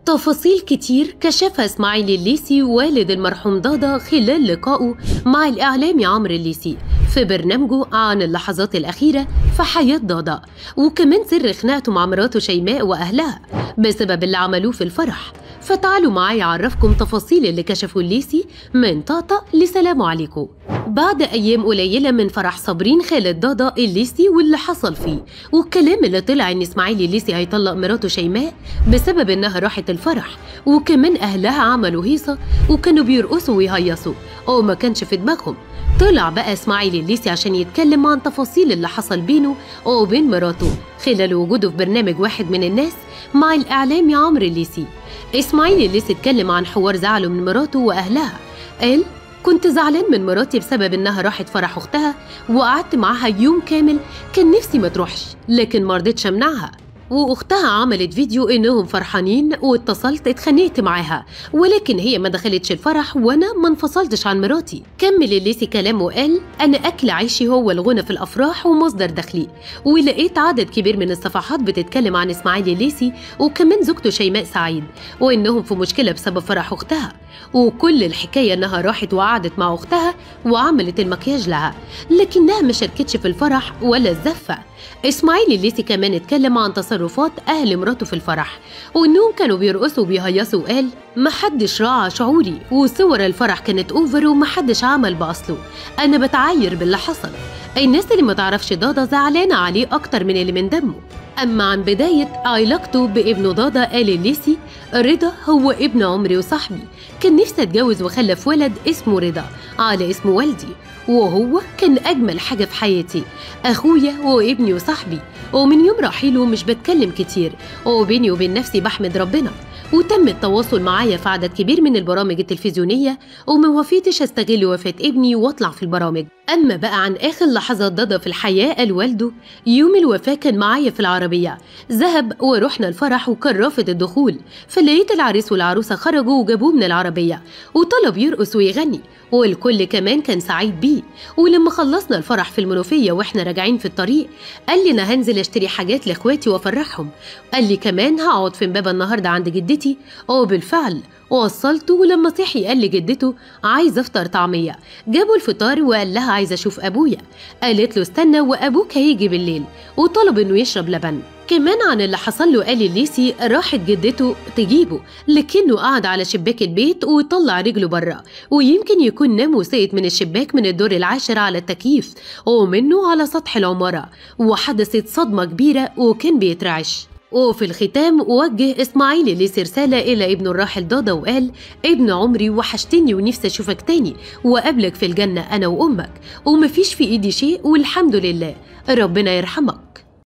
تفاصيل كتير كشفها اسماعيل الليسي والد المرحوم ضاضا خلال لقائه مع الإعلامي عمرو الليسي في برنامجه عن اللحظات الأخيرة في حياة ضاضا وكمان سر خناقته مع مراته شيماء وأهلها بسبب اللي عملوه في الفرح فتعالوا معايا أعرفكم تفاصيل اللي كشفه الليسي من طاطا لسلام عليكم بعد أيام قليلة من فرح صابرين خالد ضاضا الليسي واللي حصل فيه والكلام اللي طلع إن إسماعيل الليسي هيطلق مراته شيماء بسبب إنها راحت الفرح وكمان أهلها عملوا هيصة وكانوا بيرقصوا ويهيصوا أو ما كانش في دماغهم طلع بقى اسماعيل الليسي عشان يتكلم عن تفاصيل اللي حصل بينه وبين مراته خلال وجوده في برنامج واحد من الناس مع الإعلامي عمرو الليسي إسماعيل الليسي اتكلم عن حوار زعله من مراته وأهلها قال كنت زعلان من مراتي بسبب إنها راحت فرح أختها وقعدت معاها يوم كامل كان نفسي ما تروحش لكن مرضتش أمنعها واختها عملت فيديو انهم فرحانين واتصلت اتخانقت معاها ولكن هي ما دخلتش الفرح وانا ما انفصلتش عن مراتي كمل الليسي كلامه وقال انا اكل عيشي هو الغنى في الافراح ومصدر دخلي ولقيت عدد كبير من الصفحات بتتكلم عن اسماعيل الليسي وكمان زوجته شيماء سعيد وانهم في مشكله بسبب فرح اختها وكل الحكايه انها راحت وقعدت مع اختها وعملت المكياج لها لكنها ما شاركتش في الفرح ولا الزفه اسماعيل الليسي كمان اتكلم عن تصرفات اهل مراته في الفرح وانهم كانوا بيرقصوا وبيهيصوا وقال محدش راعى شعوري وصور الفرح كانت اوفر ومحدش عمل باصله انا بتعاير باللي حصل الناس اللي ما تعرفش ضاضا زعلانه عليه اكتر من اللي من دمه أما عن بداية علاقته بابنه ضاضا قال الليسي رضا هو ابن عمري وصاحبي كان نفسي اتجوز واخلف ولد اسمه رضا على اسم والدي وهو كان أجمل حاجة في حياتي أخويا وابني وصاحبي ومن يوم رحيله مش بتكلم كتير وبيني وبين نفسي بحمد ربنا وتم التواصل معايا في عدد كبير من البرامج التلفزيونية وما وافقتش استغل وفاة ابني واطلع في البرامج أما بقى عن آخر لحظات ضاضا في الحياة قال والده يوم الوفاة كان معايا في العربية ذهب ورحنا الفرح وكان رافض الدخول فلقيت العريس والعروسة خرجوا وجابوه من العربية وطلب يرقص ويغني والكل كمان كان سعيد بيه ولما خلصنا الفرح في المنوفية واحنا راجعين في الطريق قال لي انا هنزل اشتري حاجات لاخواتي وافرحهم قال لي كمان هقعد في امبابة النهاردة عند جدتي وبالفعل وصلته ولما صحي قال لجدته عايز افطر طعميه جابوا الفطار وقال لها عايز اشوف ابويا قالت له استنى وابوك هيجي بالليل وطلب انه يشرب لبن كمان عن اللي حصل له قال الليسي راحت جدته تجيبه لكنه قعد على شباك البيت وطلع رجله بره ويمكن يكون نام وسقط من الشباك من الدور العاشر على التكييف ومنه على سطح العمارة وحدثت صدمة كبيرة وكان بيترعش وفي الختام وجه اسماعيل الليسي رسالة إلى ابنه الراحل ضاضا وقال ابن عمري وحشتني ونفسي أشوفك تاني وأقابلك في الجنة أنا وأمك ومفيش في إيدي شيء والحمد لله ربنا يرحمك